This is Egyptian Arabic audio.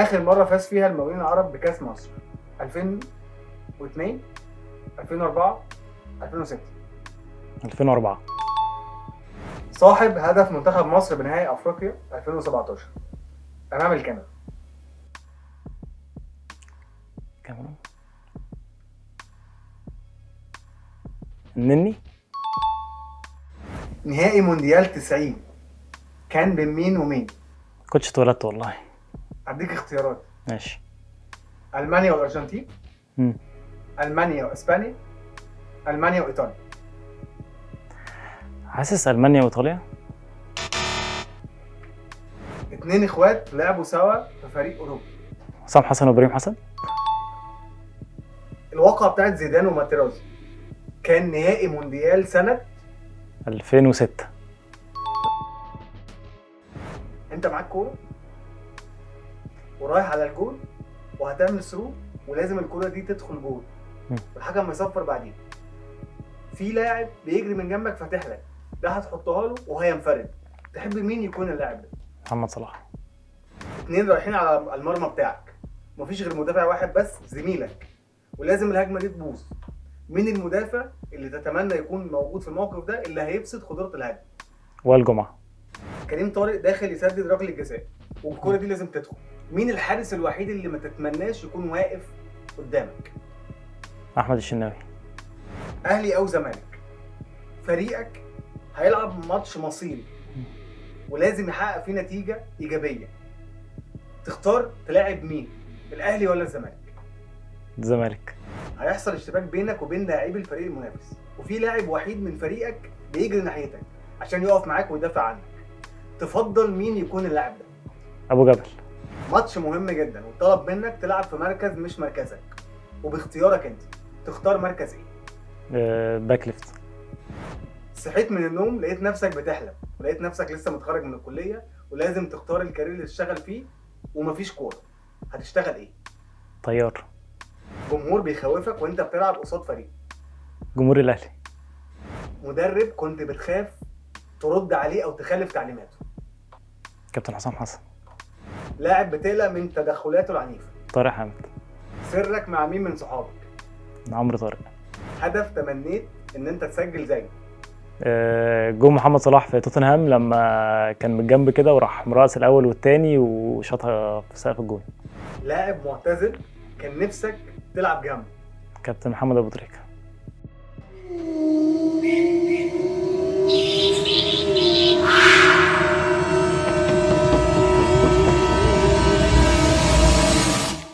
اخر مره فاز فيها المقاولين العرب بكاس مصر 2002 2004 2006 2004 صاحب هدف منتخب مصر بنهائي افريقيا 2017 امام الكاميرون كاميرون النني نهائي مونديال 90 كان بين مين ومين كنتش اتولدت والله اديك اختيارات ماشي المانيا والارجنتين مم. المانيا واسبانيا المانيا وايطاليا حاسس المانيا وايطاليا اتنين اخوات لعبوا سوا في فريق اوروبي حسام حسن وابراهيم حسن الواقعة بتاعت زيدان وماتيرازي كان نهائي مونديال سنة 2006 انت معاك كورة ورايح على الجول وهتعمل ثرو ولازم الكورة دي تدخل جول مم. والحكم هيصفر بعدين في لاعب بيجري من جنبك فاتح لك ده هتحطها له وهينفرد تحب مين يكون اللاعب ده محمد صلاح اتنين رايحين على المرمى بتاعك مفيش غير مدافع واحد بس زميلك ولازم الهجمه دي تبوظ مين المدافع اللي تتمنى يكون موجود في الموقف ده اللي هيفسد خطوره الهجمه وائل جمعه كريم طارق داخل يسدد ركله الجزاء والكره دي لازم تدخل مين الحارس الوحيد اللي ما تتمناش يكون واقف قدامك احمد الشناوي اهلي او زمالك فريقك هيلعب ماتش مصيري ولازم يحقق فيه نتيجه ايجابيه تختار تلاعب مين الاهلي ولا الزمالك الزمالك هيحصل اشتباك بينك وبين لاعبي الفريق المنافس وفي لاعب وحيد من فريقك بيجري ناحيتك عشان يقف معاك ويدافع عنك تفضل مين يكون اللاعب ده ابو جبل ماتش مهم جدا وطلب منك تلعب في مركز مش مركزك وباختيارك انت تختار مركز ايه آه، باك ليفت صحيت من النوم لقيت نفسك بتحلم ولقيت نفسك لسه متخرج من الكليه ولازم تختار الكارير اللي تشتغل فيه ومفيش كوره هتشتغل ايه طيار جمهور بيخوفك وانت بتلعب قصاد فريق جمهور الاهلي مدرب كنت بتخاف ترد عليه او تخالف تعليماته كابتن حسام حسن لاعب بتقلق من تدخلاته العنيفه طارق حامد سرك مع مين من صحابك عمرو طارق هدف تمنيت ان انت تسجل زيه آه، جو محمد صلاح في توتنهام لما كان من الجنب كده وراح مرقص الاول والتاني وشاطها في سقف الجول لاعب معتزل كان نفسك تلعب جنبه كابتن محمد ابو تريكه